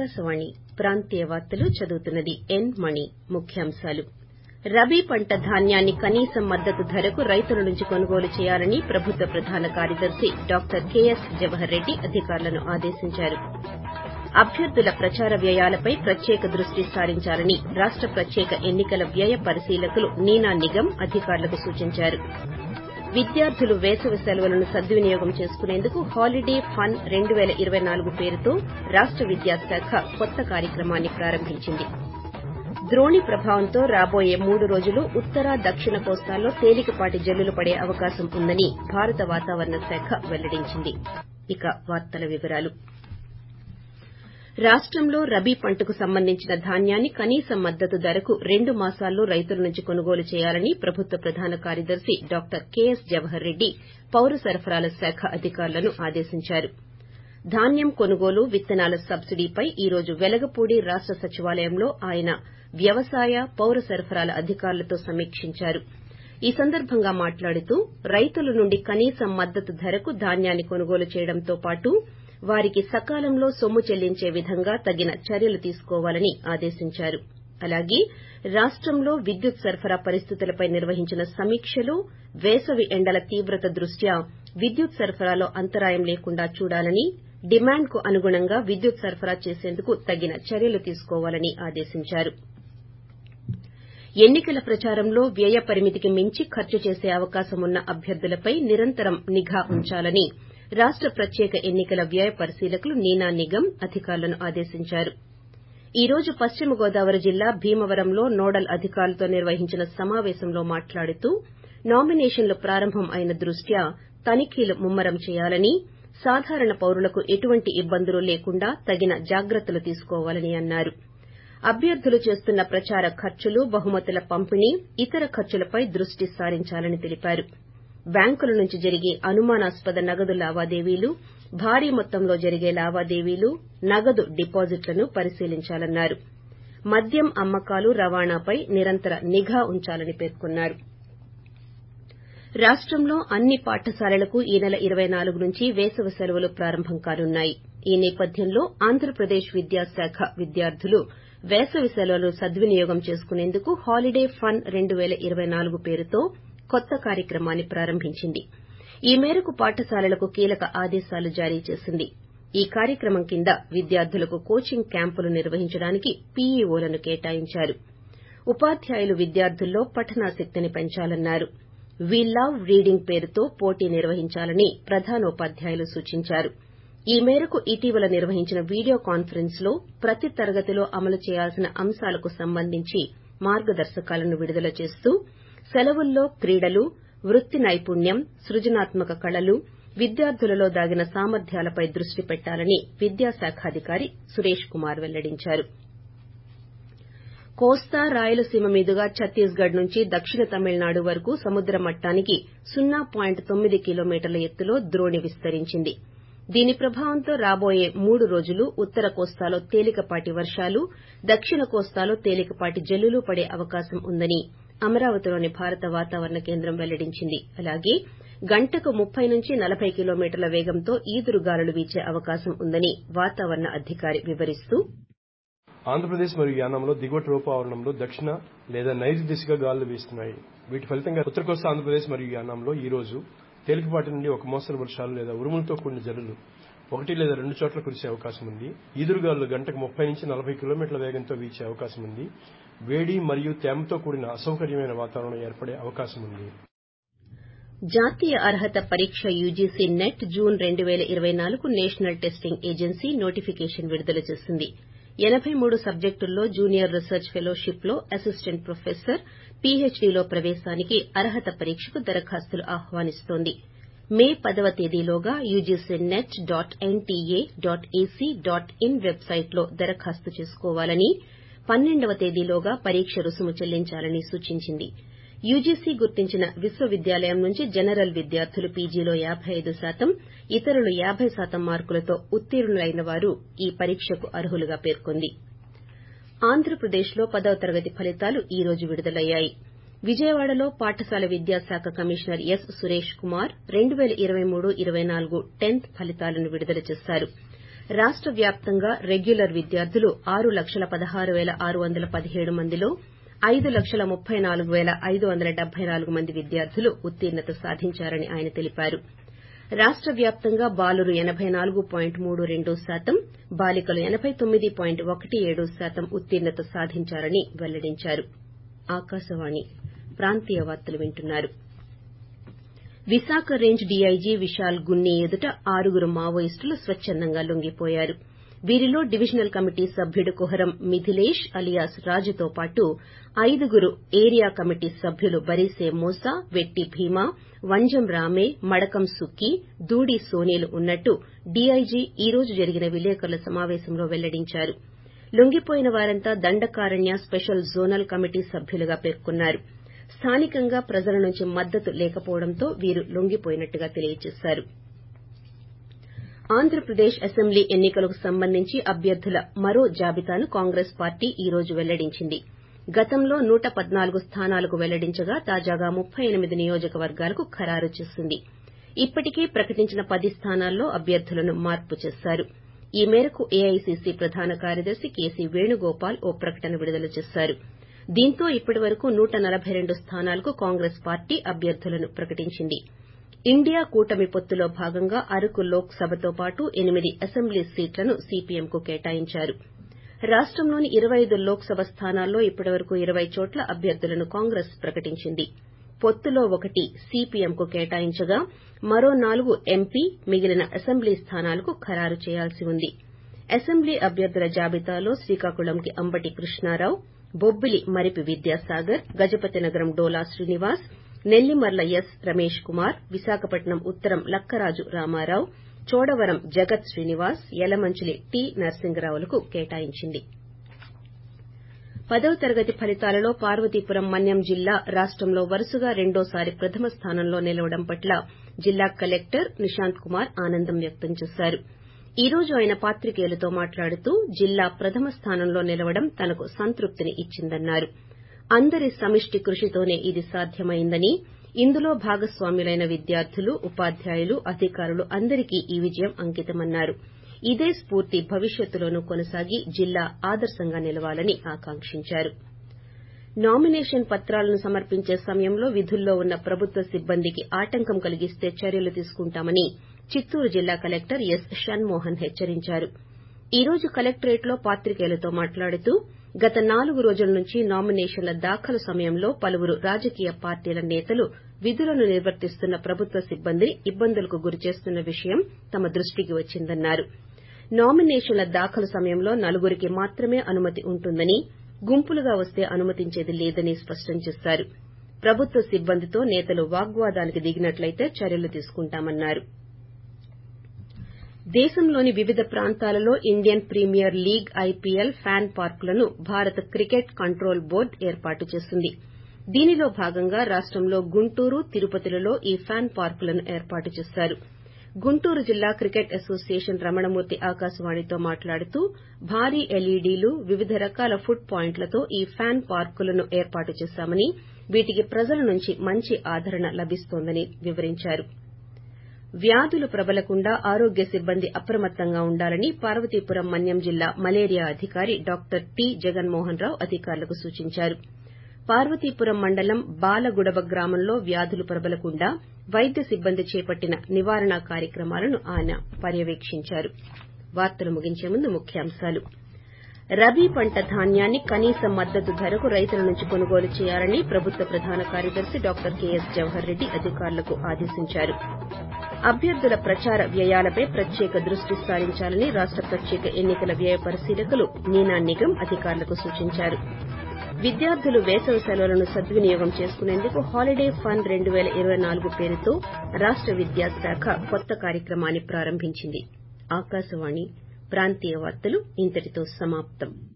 ఆకాశవాణి ప్రాంతీయ వార్తలు చదువుతున్నది ఎన్ మణి ముఖ్యాంశాలు రబీ పంట ధాన్యాన్ని కనీస మద్దతు ధరకు రైతుల నుంచి కొనుగోలు చేయాలని ప్రభుత్వ ప్రధాన కార్యదర్శి డాక్టర్ కెఎస్ జవహర్ రెడ్డి అధికారులను ఆదేశించారు అభ్యర్థుల ప్రచార వ్యయాలపై ప్రత్యేక దృష్టి సారించాలని రాష్ట ప్రత్యేక ఎన్ని కల వ్యయ పరిశీలకులు నీనా నిగం అధికారులకు సూచించారు విద్యార్థులు వేసవి సెలవులను సద్వినియోగం చేసుకునేందుకు హాలిడే ఫన్ రెండు పేల ఇరవై నాలుగు పేరుతో రాష్ట విద్యాశాఖ కొత్త కార్యక్రమాన్ని ప్రారంభించింది ద్రోణి ప్రభావంతో రాబోయే మూడు రోజులు ఉత్తర దక్షిణ కోస్తాల్లో తేలికపాటి జల్లులు పడే అవకాశం ఉందని భారత వాతావరణ శాఖ వెల్లడించింది ఇక వార్తల వివరాలు రాష్టంలో రబీ పంటకు సంబంధించిన ధాన్యాన్ని కనీస మద్దతు ధరకు రెండు మాసాల్లో రైతుల నుంచి కొనుగోలు చేయాలని ప్రభుత్వ ప్రధాన కార్యదర్శి డాక్టర్ కెఎస్ జవహర్ రెడ్డి పౌర సరఫరాల శాఖ అధికారులను ఆదేశించారు ధాన్యం కొనుగోలు విత్తనాల సబ్సిడీపై ఈ రోజు వెలగపూడి రాష్ట సచివాలయంలో ఆయన వ్యవసాయ పౌర సరఫరాల అధికారులతో సమీక్షించారు ఈ సందర్భంగా మాట్లాడుతూ రైతుల నుండి కనీస మద్దతు ధరకు ధాన్యాన్ని కొనుగోలు చేయడంతో పాటు వారికి సకాలంలో నొమ్ము చెల్లించే విధంగా తగిన చర్యలు తీసుకోవాలని ఆదేశించారు అలాగే రాష్టంలో విద్యుత్ సరఫరా పరిస్థితులపై నిర్వహించిన సమీక్షలో వేసవి ఎండల తీవ్రత దృష్ట్యా విద్యుత్ సరఫరాలో అంతరాయం లేకుండా చూడాలని డిమాండ్ కు అనుగుణంగా విద్యుత్ సరఫరా చేసేందుకు తగిన చర్యలు తీసుకోవాలని ఆదేశించారు ఎన్ని కల ప్రచారంలో వ్యయ పరిమితికి మించి ఖర్చు చేసే అవకాశం ఉన్న అభ్యర్థులపై నిరంతరం నిఘా ఉంచాలని రాష్ట ప్రత్యేక ఎన్ని కల వ్యయ పరిశీలకులు నీనా నిగం అధికారులను ఆదేశించారు ఈ రోజు పశ్చిమ గోదావరి జిల్లా భీమవరంలో నోడల్ అధికారులతో నిర్వహించిన సమావేశంలో మాట్లాడుతూ నామినేషన్లు ప్రారంభం అయిన దృష్ట్యా తనిఖీలు ముమ్మరం చేయాలని సాధారణ పౌరులకు ఎటువంటి ఇబ్బందులు లేకుండా తగిన జాగ్రత్తలు తీసుకోవాలని అన్నారు అభ్యర్థులు చేస్తున్న ప్రచార ఖర్చులు బహుమతుల పంపిణీ ఇతర ఖర్చులపై దృష్టి సారించాలని తెలిపారు బ్యాంకుల నుంచి జరిగే అనుమానాస్పద నగదు లావాదేవీలు భారీ మొత్తంలో జరిగే లావాదేవీలు నగదు డిపాజిట్లను పరిశీలించాలన్నారు మద్యం అమ్మకాలు రవాణాపై నిరంతర నిఘా ఉంచాలని పేర్కొన్నారు రాష్టంలో అన్ని పాఠశాలలకు ఈ నెల ఇరవై నాలుగు నుంచి వేసవి సెలవులు ప్రారంభం కానున్నాయి ఈ నేపథ్యంలో ఆంధ్రప్రదేశ్ విద్యాశాఖ విద్యార్థులు వేసవి సెలవులను సద్వినియోగం చేసుకునేందుకు హాలిడే ఫన్ రెండు పేల ఇరవై నాలుగు పేరుతో కొత్త కార్యక్రమాన్ని ప్రారంభించింది ఈ మేరకు పాఠశాలలకు కీలక ఆదేశాలు జారీ చేసింది ఈ కార్యక్రమం కింద విద్యార్థులకు కోచింగ్ క్యాంపులు నిర్వహించడానికి పీఈఓలను కేటాయించారు ఉపాధ్యాయులు విద్యార్థుల్లో పఠనాసక్తిని పెంచాలన్నారు వీ లవ్ రీడింగ్ పేరుతో పోటీ నిర్వహించాలని ప్రధానోపాధ్యాయులు సూచించారు ఈ మేరకు ఇటీవల నిర్వహించిన వీడియో కాన్ఫరెన్స్ లో ప్రతి తరగతిలో అమలు చేయాల్సిన అంశాలకు సంబంధించి మార్గదర్శకాలను విడుదల చేస్తూ సెలవుల్లో క్రీడలు వృత్తి నైపుణ్యం సృజనాత్మక కళలు విద్యార్థులలో దాగిన సామర్థ్యాలపై దృష్టి పెట్టాలని విద్యాశాఖాధికారి సురేష్ కుమార్ వెల్లడించారు కోస్తా రాయలసీమ మీదుగా ఛత్తీస్గఢ్ నుంచి దక్షిణ తమిళనాడు వరకు సముద్ర మట్టానికి సున్నా పాయింట్ తొమ్మిది కిలోమీటర్ల ఎత్తులో ద్రోణి విస్తరించింది దీని ప్రభావంతో రాబోయే మూడు రోజులు ఉత్తర కోస్తాలో తేలికపాటి వర్షాలు దక్షిణ కోస్తాలో తేలికపాటి జల్లులు పడే అవకాశం ఉందని అమరావతిలోని భారత వాతావరణ కేంద్రం వెల్లడించింది అలాగే గంటకు ముప్పై నుంచి నలభై కిలోమీటర్ల వేగంతో ఈదురుగాలులు వీచే అవకాశం ఉందని వాతావరణ అధికారి వివరిస్తూ ఆంధ్రప్రదేశ్ మరియు యానంలో దిగువ ట్రోపావరణంలో దక్షిణ లేదా నైరుతి దిశగా గాలులు వీస్తున్నాయి వీటి ఫలితంగా ఉత్తర కోస్తా ఆంధ్రప్రదేశ్ మరియు యానంలో ఈ రోజు తేలికపాటి నుండి ఒక మోస్తరు వర్షాలు లేదా ఉరుములతో కూడిన జల్లులు ఒకటి లేదా రెండు చోట్ల కురిసే అవకాశం ఉంది ఈదురుగాలు గంటకు ముప్పై నుంచి నలభై కిలోమీటర్ల వేగంతో వీచే అవకాశం ఉంది వేడి మరియు తేమతో కూడిన అసౌకర్యమైన వాతావరణం ఏర్పడే అవకాశం ఉంది జాతీయ అర్హత పరీక్ష యూజీసీ నెట్ జూన్ రెండు పేల ఇరవై నాలుగు నేషనల్ టెస్టింగ్ ఏజెన్సీ నోటిఫికేషన్ విడుదల చేసింది ఎనబై మూడు సబ్జెక్టుల్లో జూనియర్ రీసెర్చ్ ఫెలోషిప్ లో అసిస్టెంట్ ప్రొఫెసర్ పీహెచ్డీలో ప్రవేశానికి అర్హత పరీక్షకు దరఖాస్తులు ఆహ్వానిస్తోంది మే పదవ తేదీలోగా UGC NET dot NTA dot AC dot IN వెబ్సైట్లో దరఖాస్తు చేసుకోవాలని పన్నెండవ తేదీలోగా పరీక్ష రుసుము చెల్లించాలని సూచించింది యూజీసీ గుర్తించిన విశ్వవిద్యాలయం నుంచి జనరల్ విద్యార్థులు పీజీలో యాబై ఐదు శాతం ఇతరులు యాబై శాతం మార్కులతో ఉత్తీర్ణులైన వారు ఈ పరీక్షకు అర్హులుగా పేర్కొంది ఆంధ్రప్రదేశ్లో పదవ తరగతి ఫలితాలు ఈ రోజు విడుదలయ్యాయి విజయవాడలో పాఠశాల విద్యాశాఖ కమిషనర్ ఎస్ సురేష్ కుమార్ రెండు పేల ఇరవై మూడు ఇరవై నాలుగు టెన్త్ ఫలితాలను విడుదల చేశారు రాష్ట వ్యాప్తంగా రెగ్యులర్ విద్యార్థులు ఆరు లక్షల పదహారు పేల ఆరు వందల పదిహేడు మందిలో ఐదు లక్షల ముప్పై నాలుగు పేల ఐదు వందల డెబ్బై నాలుగు మంది విద్యార్థులు ఉత్తీర్ణత సాధించారని ఆయన తెలిపారు రాష్ట వ్యాప్తంగా బాలురు ఎనబై నాలుగు పాయింట్ మూడు రెండు శాతం బాలికలు ఎనబై తొమ్మిది పాయింట్ ఒకటి ఏడు శాతం ఉత్తీర్ణత సాధించారని వెల్లడించారు ఆకాశవాణి ప్రాంతీయ వార్తలు వింటున్నారు విశాఖ రేంజ్ డీఐజీ విశాల్ గున్ని ఎదుట ఆరుగురు మావోయిస్టులు స్వచ్చందంగా లొంగిపోయారు వీరిలో డివిజనల్ కమిటీ సభ్యుడు కుహరం మిథిలేష్ అలియాస్ రాజుతో పాటు ఐదుగురు ఏరియా కమిటీ సభ్యులు బరీసే మోసా వెట్టి భీమా వంజం రామే మడకం సుక్కి దూడి సోనీలు ఉన్నట్టు డీఐజీ ఈ రోజు జరిగిన విలేకరుల సమావేశంలో వెల్లడించారు లొంగిపోయిన వారంతా దండకారణ్య స్పెషల్ జోనల్ కమిటీ సభ్యులుగా పేర్కొన్నారు స్థానికంగా ప్రజల నుంచి మద్దతు లేకపోవడంతో వీరు లొంగిపోయినట్టుగా తెలియజేశారు ఆంధ్రప్రదేశ్ అసెంబ్లీ ఎన్ని కలకు సంబంధించి అభ్యర్థుల మరో జాబితాను కాంగ్రెస్ పార్టీ ఈ రోజు వెల్లడించింది గతంలో నూట పద్నాలుగు స్థానాలకు వెల్లడించగా తాజాగా ముప్పై ఎనిమిది నియోజకవర్గాలకు ఖరారు చేసింది ఇప్పటికే ప్రకటించిన పది స్థానాల్లో అభ్యర్థులను మార్పు చేశారు ఈ మేరకు ఏఐసీసీ ప్రధాన కార్యదర్శి కేసీ వేణుగోపాల్ ఓ ప్రకటన విడుదల చేశారు దీంతో ఇప్పటి వరకు నూట నలబై రెండు స్థానాలకు కాంగ్రెస్ పార్టీ అభ్యర్థులను ప్రకటించింది ఇండియా కూటమి పొత్తులో భాగంగా అరకు లోక్ సభతో పాటు ఎనిమిది అసెంబ్లీ సీట్లను సీపీఎంకు కేటాయించారు రాష్టంలోని ఇరవై ఐదు లోక్ సభ స్థానాల్లో ఇప్పటి వరకు ఇరవై చోట్ల అభ్యర్థులను కాంగ్రెస్ ప్రకటించింది పొత్తులో ఒకటి సీపీఎంకు కేటాయించగా మరో నాలుగు ఎంపీ మిగిలిన అసెంబ్లీ స్థానాలకు ఖరారు చేయాల్సి ఉంది అసెంబ్లీ అభ్యర్థుల జాబితాలో శ్రీకాకుళంకి అంబటి కృష్ణారావు బొబ్బిలి మరిపి విద్యాసాగర్ గజపతినగరం డోలా శ్రీనివాస్ నెల్లిమర్ల ఎస్ రమేష్ కుమార్ విశాఖపట్నం ఉత్తరం లక్కరాజు రామారావు చోడవరం జగత్ శ్రీనివాస్ యలమంచిలి టి నరసింగరావులకు కేటాయించింది పదవ తరగతి ఫలితాలలో పార్వతీపురం మన్యం జిల్లా రాష్టంలో వరుసగా రెండోసారి ప్రథమ స్థానంలో నిలవడం పట్ల జిల్లా కలెక్టర్ నిశాంత్ కుమార్ ఆనందం వ్యక్తం చేశారు ఈ రోజు ఆయన పాత్రికేయులతో మాట్లాడుతూ జిల్లా ప్రథమ స్థానంలో నిలవడం తనకు సంతృప్తిని ఇచ్చిందన్నారు అందరి సమిష్టి కృషితోనే ఇది సాధ్యమైందని ఇందులో భాగస్వాములైన విద్యార్థులు ఉపాధ్యాయులు అధికారులు అందరికీ ఈ విజయం అంకితమన్నారు ఇదే స్పూర్తి భవిష్యత్తులోనూ కొనసాగి జిల్లా ఆదర్శంగా నిలవాలని ఆకాంక్షించారు నామినేషన్ పత్రాలను సమర్పించే సమయంలో విధుల్లో ఉన్న ప్రభుత్వ సిబ్బందికి ఆటంకం కలిగిస్తే చర్యలు తీసుకుంటామని చిత్తూరు జిల్లా కలెక్టర్ ఎస్ షణ్మోహన్ హెచ్చరించారు ఈ రోజు కలెక్టరేట్లో పాత్రికేయులతో మాట్లాడుతూ గత నాలుగు రోజుల నుంచి నామినేషన్ల దాఖలు సమయంలో పలువురు రాజకీయ పార్టీల నేతలు విధులను నిర్వర్తిస్తున్న ప్రభుత్వ సిబ్బందిని ఇబ్బందులకు గురిచేస్తున్న విషయం తమ దృష్టికి వచ్చిందన్నారు నామినేషన్ల దాఖలు సమయంలో నలుగురికి మాత్రమే అనుమతి ఉంటుందని గుంపులుగా వస్తే అనుమతించేది లేదని స్పష్టం చేశారు ప్రభుత్వ సిబ్బందితో నేతలు వాగ్వాదానికి దిగినట్లయితే చర్యలు తీసుకుంటామన్నారు దేశంలోని వివిధ ప్రాంతాలలో Indian Premier League IPL fan పార్కులను భారత క్రికెట్ కంట్రోల్ బోర్డు ఏర్పాటు చేసింది దీనిలో భాగంగా రాష్టంలో గుంటూరు తిరుపతిలలో ఈ ఫ్యాన్ పార్కులను ఏర్పాటు చేశారు గుంటూరు జిల్లా క్రికెట్ అసోసియేషన్ రమణమూర్తి ఆకాశవాణితో మాట్లాడుతూ భారీ ఎల్ఈడీలు వివిధ రకాల ఫుడ్ పాయింట్లతో ఈ ఫ్యాన్ పార్కులను ఏర్పాటు చేశామని వీటికి ప్రజల నుంచి మంచి ఆదరణ లభిస్తోందని వివరించారు వ్యాధులు ప్రబలకుండా ఆరోగ్య సిబ్బంది అప్రమత్తంగా ఉండాలని పార్వతీపురం మన్యం జిల్లా మలేరియా అధికారి డాక్టర్ టి జగన్మోహన్ రావు అధికారులకు సూచించారు పార్వతీపురం మండలం బాలగుడబ గ్రామంలో వ్యాధులు ప్రబలకుండా వైద్య సిబ్బంది చేపట్టిన నివారణ కార్యక్రమాలను ఆయన పర్యవేక్షించారు వార్తలు ముగించే ముందు ముఖ్యాంశాలు రబీ పంట ధాన్యాన్ని కనీస మద్దతు ధరకు రైతుల నుంచి కొనుగోలు చేయాలని ప్రభుత్వ ప్రధాన కార్యదర్శి డాక్టర్ కెఎస్ జవహర్ రెడ్డి అధికారులకు ఆదేశించారు అభ్యర్థుల ప్రచార వ్యయాలపై ప్రత్యేక దృష్టి సారించాలని రాష్ట ప్రత్యేక ఎన్ని కల వ్యయ పరిశీలకులు నీనా నిగం అధికారులకు సూచించారు విద్యార్థులు వేసవి సెలవులను సద్వినియోగం చేసుకునేందుకు హాలిడే ఫండ్ రెండు పేల ఇరవై నాలుగు పేరుతో రాష్ట విద్యాశాఖ కొత్త కార్యక్రమాన్ని ప్రారంభించింది ఆకాశవాణి ప్రాంతీయ వార్తలు ఇంతటితో సమాప్తం